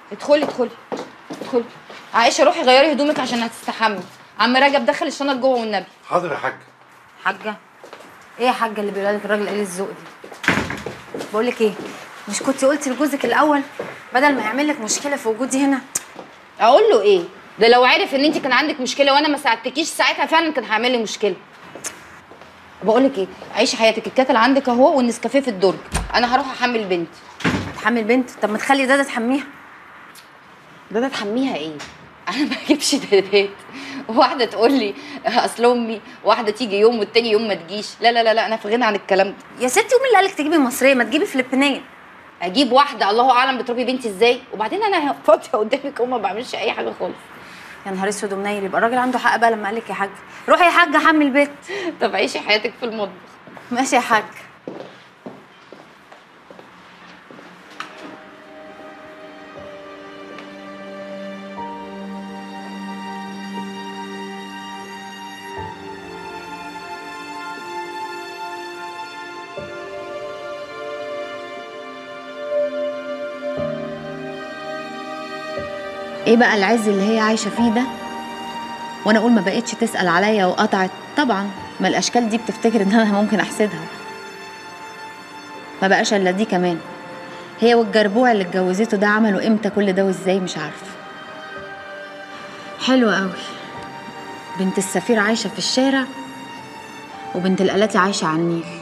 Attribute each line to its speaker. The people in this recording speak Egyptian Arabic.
Speaker 1: ادخلي ادخلي ادخلي عائشه روحي غيري هدومك عشان هتستحمي عم رجب دخل الشنط جوه والنبي
Speaker 2: حاضر يا حاج
Speaker 3: حاجه ايه يا حاجه اللي بيقولها لك الراجل قليل الذوق دي بقول لك ايه مش كنت قلتي لجوزك الاول بدل ما يعمل لك مشكله في وجودي هنا
Speaker 1: اقول له ايه ده لو عرف ان انت كان عندك مشكله وانا ما ساعدتكيش ساعتها فعلا كان هيعمل لي مشكله بقول لك ايه عيشي حياتك الكاتل عندك اهو والنسكافيه في الدرج انا هروح احمل بنت
Speaker 3: تحمل بنت طب ما تخلي دادا تحميها
Speaker 1: ده ده تحميها ايه انا ما بجيبش دادات واحده تقول لي اصل امي واحده تيجي يوم والتاني يوم ما تجيش لا لا لا لا انا في غنى عن الكلام ده
Speaker 3: يا ستي ومين اللي قالك تجيبي مصريه ما تجيبي فلبينيه
Speaker 1: اجيب واحده الله اعلم بتربي بنتي ازاي وبعدين انا فاضيه قدامك وما بعملش اي حاجه خالص
Speaker 3: يا نهار اسود ومنيل يبقى الراجل عنده حق بقى لما قالك يا حاج روحي يا حاجه حمي البيت
Speaker 1: طب عيشي حياتك في المطبخ
Speaker 3: ماشي يا حاج
Speaker 4: ايه بقى العز اللي هي عايشه فيه ده وانا اقول ما بقتش تسال عليا وقطعت طبعا ما الاشكال دي بتفتكر ان انا ممكن احسدها ما بقاش الا دي كمان هي والجربوع اللي اتجوزته ده عملوا امتى كل ده وازاي مش عارفه حلو قوي بنت السفير عايشه في الشارع وبنت القلاتي عايشه على النيل